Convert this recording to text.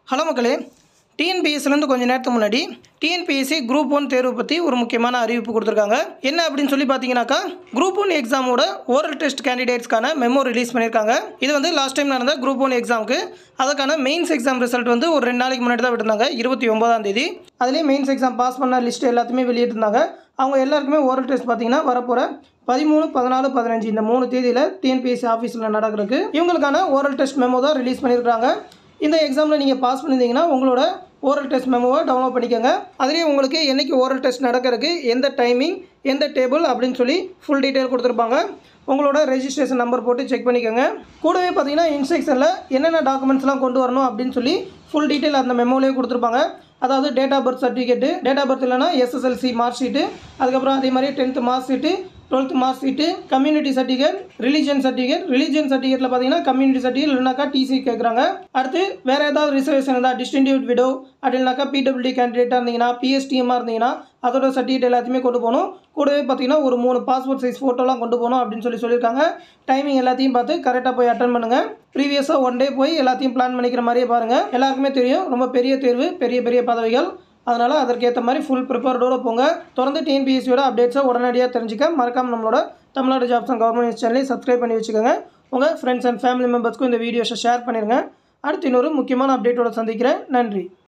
hello மக்களே டிஎன்பிஎஸ்சிலேருந்து கொஞ்சம் நேரத்துக்கு முன்னாடி டிஎன்பிஎஸ்சி குரூப் ஒன் தேர்வு பற்றி ஒரு முக்கியமான அறிவிப்பு கொடுத்துருக்காங்க என்ன அப்படின்னு சொல்லி பார்த்தீங்கன்னாக்கா குரூப் ஒன் எக்ஸாமோட ஓரல் டெஸ்ட் கேண்டிடேட்ஸ்க்கான மெமோ ரிலீஸ் பண்ணியிருக்காங்க இது வந்து லாஸ்ட் டைம் நடந்த குரூப் ஒன் எக்ஸாமுக்கு அதுக்கான மெயின்ஸ் எக்ஸாம் ரிசல்ட் வந்து ஒரு ரெண்டு நாளைக்கு முன்னாடி தான் விட்டுருந்தாங்க இருபத்தி ஒன்பதாம் தேதி அதுலேயே மெயின்ஸ் எக்ஸாம் பாஸ் பண்ண லிஸ்ட் எல்லாத்தையுமே வெளியிட்டிருந்தாங்க அவங்க எல்லாருக்குமே ஓரல் டெஸ்ட் பார்த்தீங்கன்னா வரப்போகிற பதிமூணு பதினாலு பதினஞ்சு இந்த மூணு தேதியில் டிஎன்பிஎஸ்சி ஆஃபீஸில் நடக்கிறதுக்கு இவங்களுக்கான ஓரல் டெஸ்ட் மெமோ தான் ரிலீஸ் பண்ணியிருக்காங்க இந்த எக்ஸாமில் நீங்கள் பாஸ் பண்ணியிருந்தீங்கன்னா உங்களோட ஓரல் டெஸ்ட் மெமோவை டவுன்லோட் பண்ணிக்கோங்க அதுலேயே உங்களுக்கு என்றைக்கு ஓரல் டெஸ்ட் நடக்கிறதுக்கு எந்த டைமிங் எந்த டேபிள் அப்படின்னு சொல்லி ஃபுல் டீட்டெயில் கொடுத்துருப்பாங்க உங்களோட ரெஜிஸ்ட்ரேஷன் நம்பர் போட்டு செக் பண்ணிக்கோங்க கூடவே பார்த்தீங்கன்னா இன்ஸ்ட்ரக்ஷனில் என்னென்ன டாக்குமெண்ட்ஸ்லாம் கொண்டு வரணும் அப்படின்னு சொல்லி ஃபுல் டீட்டெயில் அந்த மெமோலேயே கொடுத்துருப்பாங்க அதாவது date of birth certificate date of birth இல்லைனா எஸ்எஸ்எல்சி மார்க் ஷீட்டு அதுக்கப்புறம் அதே மாதிரி tenth mark sheet twelfth mark sheet community certificate religion certificate religion சர்டிஃபிகேட்டில் பார்த்தீங்கன்னா கம்யூனிட்டி சர்டிஃபிகேட் இல்லைனாக்கா டிசி கேட்குறாங்க அடுத்து வேறு ஏதாவது ரிசர்வேஷன் இருந்தால் டிஸ்டிங்டியூட் விடோ அப்படின்னாக்கா பிடபிள்யூடி கேண்டிடேட்டாக இருந்தீங்கன்னா பிஎஸ்டிஎம்மாக இருந்தீங்கன்னா அதோட சர்டிஃபிகேட் எல்லாத்தையுமே கொண்டு போகணும் கூடவே பார்த்தீங்கன்னா ஒரு மூணு பாஸ்போர்ட் சைஸ் ஃபோட்டோலாம் கொண்டு போகணும் அப்படின்னு சொல்லி சொல்லியிருக்காங்க டைமிங் எல்லாத்தையும் பார்த்து கரெக்டாக போய் அட்டன் பண்ணுங்கள் ப்ரீவியஸாக ஒன் டே போய் எல்லாத்தையும் பிளான் பண்ணிக்கிற மாதிரியே பாருங்கள் எல்லாருக்குமே தெரியும் ரொம்ப பெரிய தேர்வு பெரிய பெரிய பதவிகள் அதனால் அதற்கேற்ற மாதிரி ஃபுல் ப்ரிப்பேர்டோட போங்க தொடர்ந்து டிஎன்பிஎஸ்சியோட அப்டேட்ஸை உடனடியாக தெரிஞ்சுக்க மறக்காம நம்மளோட தமிழ்நாடு ஜாப்ஸ் அண்ட் கவர்மெண்ட் சேனலையும் சப்ஸ்கிரைப் பண்ணி வச்சுக்கோங்க உங்கள் ஃப்ரெண்ட்ஸ் அண்ட் ஃபேமிலி மெம்பர்ஸ்க்கும் இந்த வீடியோஸை ஷேர் பண்ணிடுங்க அடுத்து இன்னொரு முக்கியமான அப்டேட்டோட சந்திக்கிறேன் நன்றி